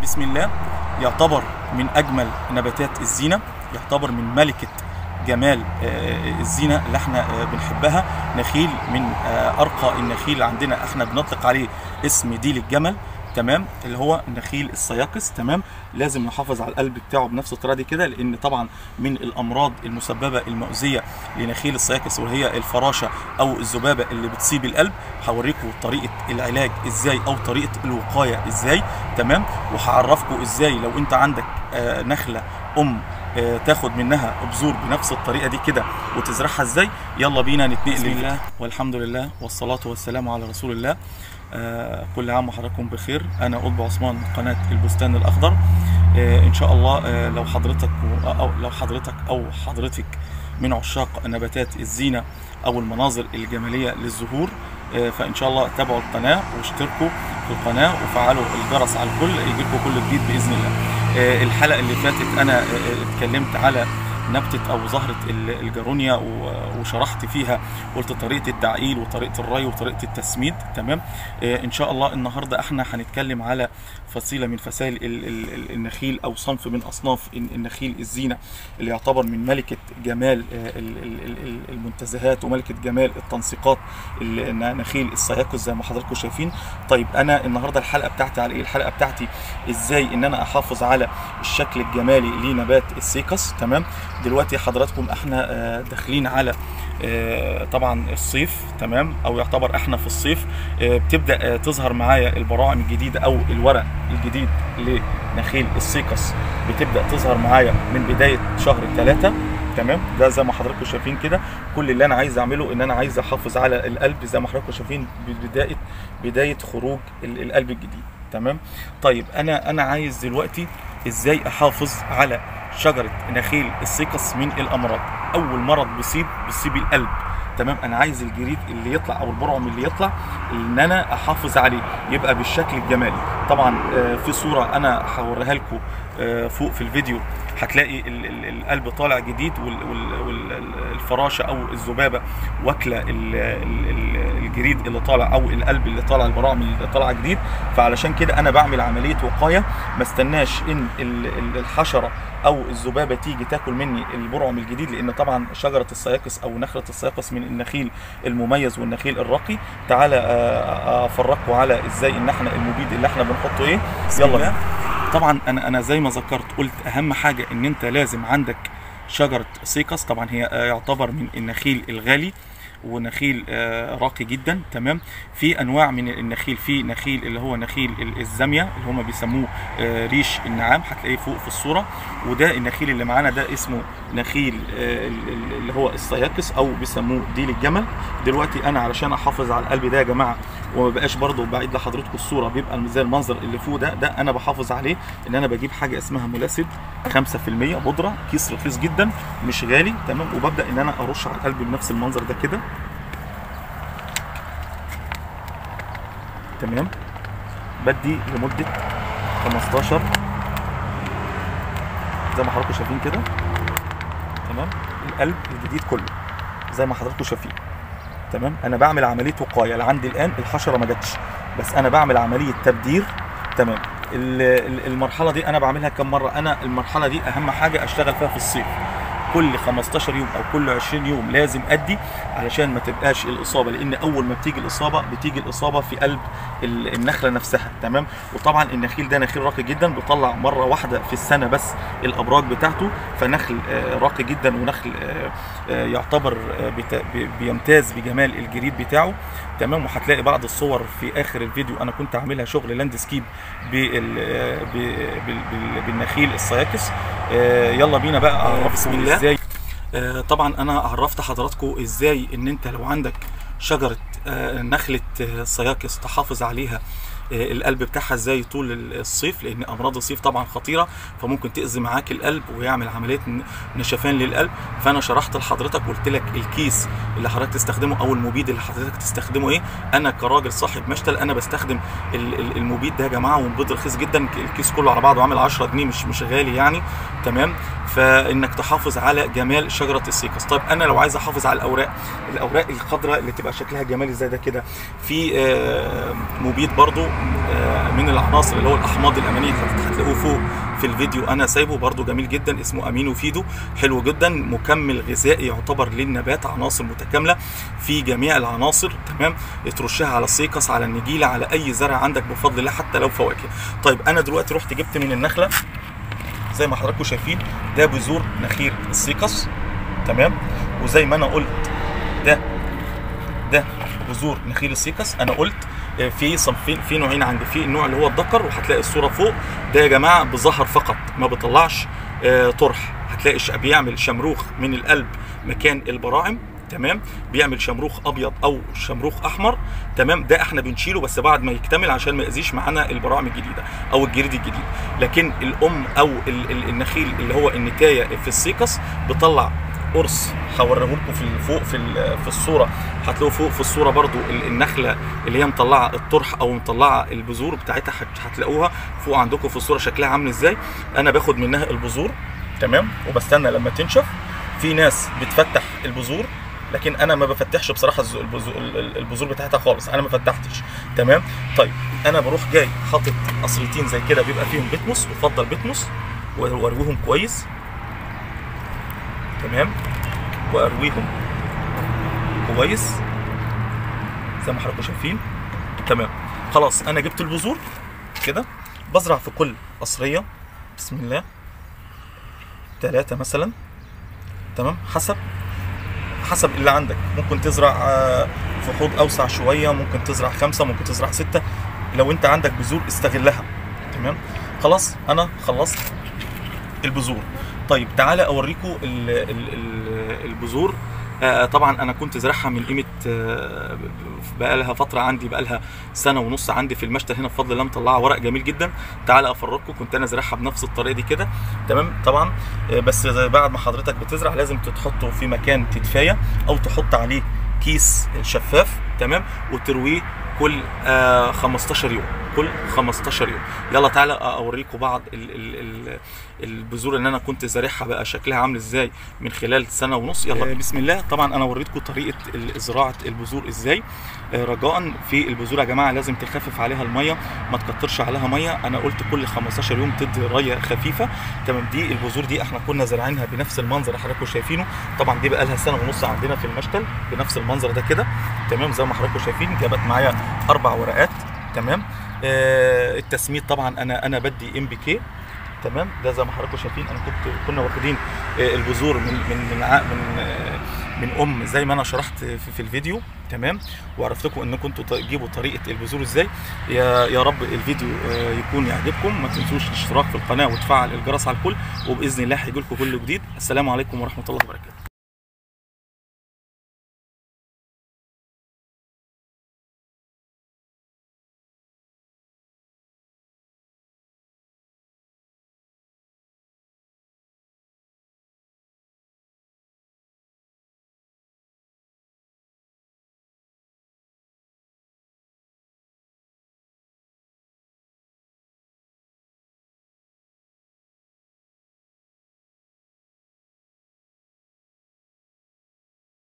بسم الله يعتبر من اجمل نباتات الزينه يعتبر من ملكه جمال آه، الزينه اللي احنا آه، بنحبها نخيل من آه، ارقى النخيل اللي عندنا احنا بنطلق عليه اسم ديل الجمل تمام اللي هو النخيل السياقس تمام لازم نحافظ على القلب بتاعه بنفس الطريقه دي كده لان طبعا من الامراض المسببه المؤذيه لنخيل السياقس وهي الفراشه او الذبابه اللي بتصيب القلب هوريكم طريقه العلاج ازاي او طريقه الوقايه ازاي تمام وهعرفكم ازاي لو انت عندك آه، نخله ام آه، تاخد منها بذور بنفس الطريقه دي كده وتزرعها ازاي يلا بينا نتنقل بسم الله والحمد لله والصلاه والسلام على رسول الله آه، كل عام وحضراتكم بخير انا قطب عثمان من قناه البستان الاخضر آه، ان شاء الله آه، لو حضرتك و- او لو حضرتك او حضرتك من عشاق نباتات الزينه او المناظر الجماليه للزهور آه، فان شاء الله تابعوا القناه واشتركوا في القناه وفعلوا الجرس على الكل يجيلكم كل جديد باذن الله آه، الحلقه اللي فاتت انا آه، آه، اتكلمت على نبتة أو زهرة ال- الجارونيا و- وشرحت فيها قلت طريقة التعقيل وطريقة الري وطريقة التسميد تمام آه، إن شاء الله النهاردة احنا هنتكلم على فصيلة من فصائل ال- ال- ال- النخيل أو صنف من أصناف الن- النخيل الزينة اللي يعتبر من ملكة جمال آه، ال- ال- ال- ال- المنتزهات وملكة جمال التنسيقات ال- نخيل السياكوس زي ما حضراتكم شايفين طيب أنا النهاردة الحلقة بتاعتي على إيه الحلقة بتاعتي إزاي إن أنا أحافظ على الشكل الجمالي لنبات السيكس تمام دلوقتي حضراتكم احنا آه، داخلين على آه، طبعا الصيف تمام او يعتبر احنا في الصيف آه، بتبدا آه، تظهر معايا البراعم الجديده او الورق الجديد لنخيل السيكس بتبدا تظهر معايا من بدايه شهر ثلاثة تمام ده زي ما حضراتكم شايفين كده كل اللي انا عايز اعمله ان انا عايز احافظ على القلب زي ما حضراتكم شايفين بدايه بدايه خروج ال- القلب الجديد تمام طيب انا انا عايز دلوقتي ازاي احافظ على شجره نخيل السيكس من الامراض اول مرض بيصيب بيصيب القلب تمام انا عايز الجريد اللي يطلع او البرعم اللي يطلع ان انا احافظ عليه يبقى بالشكل الجمالي طبعا آه، في صوره انا هوريها لكم آه، فوق في الفيديو هتلاقي ال- ال- القلب طالع جديد والفراشه او الذبابه واكله ال- ال- ال- الجريد اللي طالع او القلب اللي طالع البراعم اللي طالعه جديد فعلشان كده انا بعمل عمليه وقايه ما استناش ان ال- ال- الحشره او الذبابه تيجي تاكل مني البرعم الجديد لان طبعا شجره السياقس او نخله السياقس من النخيل المميز والنخيل الراقي تعالى آه، افرجكم على ازاي ان احنا المبيد اللي احنا بنحطه ايه يلا بينا طبعا انا انا زي ما ذكرت قلت اهم حاجه ان انت لازم عندك شجره سيكس طبعا هي آه، يعتبر من النخيل الغالي ونخيل آه، راقي جدا تمام في انواع من النخيل في نخيل اللي هو نخيل ال- الزاميه اللي هم بيسموه آه، ريش النعام هتلاقيه فوق في الصوره وده النخيل اللي معانا ده اسمه نخيل آه، ال- ال- اللي هو السياكس او بيسموه ديل الجمل دلوقتي انا علشان احافظ على القلب ده يا جماعه وما بقاش برضه بعيد لحضرتكم الصوره بيبقى زي المنظر اللي فوق ده ده انا بحافظ عليه ان انا بجيب حاجه اسمها ملاسد 5% بودره كيس رخيص جدا مش غالي تمام وببدا ان انا ارش على القلب بنفس المنظر ده كده تمام بدي لمده 15 زي ما حضراتكم شايفين كده تمام القلب الجديد كله زي ما حضراتكم شايفين تمام انا بعمل عمليه وقايه لعندي الان الحشره ما جاتش بس انا بعمل عمليه تبدير تمام ال- ال- المرحله دي انا بعملها كم مره انا المرحله دي اهم حاجه اشتغل فيها في الصيف كل 15 يوم او كل 20 يوم لازم ادي علشان ما تبقاش الاصابه لان اول ما بتيجي الاصابه بتيجي الاصابه في قلب ال- النخله نفسها تمام وطبعا النخيل ده نخيل راقي جدا بيطلع مره واحده في السنه بس الابراج بتاعته فنخل آه، راقي جدا ونخل آه، آه، يعتبر آه، بتا- بي- بيمتاز بجمال الجريد بتاعه تمام وهتلاقي بعض الصور في اخر الفيديو انا كنت عاملها شغل لاندسكيب بال آه، ب- بال- بال- بالنخيل السياكس آه، يلا بينا بقى اعرفكم ازاي آه، طبعا انا عرفت حضراتكم ازاي ان انت لو عندك شجره آه، نخله آه، سياكس تحافظ عليها آه، القلب بتاعها ازاي طول الصيف لان امراض الصيف طبعا خطيره فممكن تاذي معاك القلب ويعمل عمليه ن- نشفان للقلب فانا شرحت لحضرتك قلت لك الكيس اللي حضرتك تستخدمه او المبيد اللي حضرتك تستخدمه ايه انا كراجل صاحب مشتل انا بستخدم ال- ال- المبيد ده يا جماعه ومبيد رخيص جدا الكيس كله على بعضه عامل 10 جنيه مش مش غالي يعني تمام فانك تحافظ على جمال شجره السيكس طيب انا لو عايز احافظ على الاوراق الاوراق الخضراء اللي تبقى شكلها جمالي زي ده كده في آه، مبيد برضو آه، من العناصر اللي هو الاحماض الامينيه هت- هتلاقوه فوق في الفيديو انا سايبه برضو جميل جدا اسمه امينو فيدو حلو جدا مكمل غذائي يعتبر للنبات عناصر متكامله في جميع العناصر تمام ترشها على السيكس على النجيله على اي زرع عندك بفضل الله حتى لو فواكه طيب انا دلوقتي رحت جبت من النخله زي ما حضراتكم شايفين ده بذور نخيل السيكس تمام وزي ما انا قلت ده ده بذور نخيل السيكس انا قلت آه، في صنفين في نوعين عندي في النوع اللي هو الذكر وهتلاقي الصوره فوق ده يا جماعه بظهر فقط ما بيطلعش آه، طرح هتلاقي ش- بيعمل شمروخ من القلب مكان البراعم تمام بيعمل شمروخ ابيض او شمروخ احمر تمام ده احنا بنشيله بس بعد ما يكتمل عشان ما يأذيش معانا البراعم الجديده او الجريد الجديد لكن الام او ال- ال- النخيل اللي هو النتايه في السيكس بيطلع قرص هوريه لكم في ال- فوق في ال- في الصوره هتلاقوا فوق في الصوره برضو ال- النخله اللي هي مطلعه الطرح او مطلعه البذور بتاعتها هت- هتلاقوها فوق عندكم في الصوره شكلها عامل ازاي انا باخد منها البذور تمام وبستنى لما تنشف في ناس بتفتح البذور لكن انا ما بفتحش بصراحه الز- البذور البذور بتاعتها خالص انا ما فتحتش تمام طيب انا بروح جاي حاطط قصرتين زي كده بيبقى فيهم بتموس وفضل بتموس وارويهم كويس تمام وارويهم كويس زي ما حضراتكم شايفين تمام خلاص انا جبت البذور كده بزرع في كل قصريه بسم الله ثلاثة مثلا تمام حسب حسب اللي عندك ممكن تزرع آه، في حوض اوسع شويه ممكن تزرع خمسه ممكن تزرع سته لو انت عندك بذور استغلها تمام خلاص انا خلصت البذور طيب تعالى اوريكم ال- ال- ال- البذور آه، طبعا انا كنت زرعها من قيمه آه، بقى لها فتره عندي بقى لها سنه ونص عندي في المشتل هنا بفضل الله مطلعه ورق جميل جدا تعالى افرجكم كنت انا زرعها بنفس الطريقه دي كده تمام طبعا آه، بس زي بعد ما حضرتك بتزرع لازم تحطه في مكان تدفايه او تحط عليه كيس شفاف تمام وترويه كل آه 15 يوم كل 15 يوم يلا تعالى اوريكم بعض ال ال ال البذور اللي انا كنت زارعها بقى شكلها عامل ازاي من خلال سنه ونص يلا بسم الله طبعا انا وريتكم طريقه ال- زراعه البذور ازاي آه، رجاء في البذور يا جماعه لازم تخفف عليها الميه ما تكترش عليها ميه انا قلت كل 15 يوم تدي ريه خفيفه تمام دي البذور دي احنا كنا زارعينها بنفس المنظر اللي حضراتكم شايفينه طبعا دي بقى لها سنه ونص عندنا في المشتل بنفس المنظر ده كده تمام زي ما حضراتكم شايفين جابت معايا اربع ورقات تمام آه التسميد طبعا انا انا بدي ام بي كي تمام ده زي ما حضراتكم شايفين انا كنت كنا واخدين آه، البذور من من من ع- من آه، من ام زي ما انا شرحت في, في الفيديو تمام وعرفت لكم انكم انتوا تجيبوا طريقه البذور ازاي يا يا رب الفيديو آه، يكون يعجبكم ما تنسوش الاشتراك في القناه وتفعل الجرس على الكل وباذن الله هيجي لكم كل جديد السلام عليكم ورحمه الله وبركاته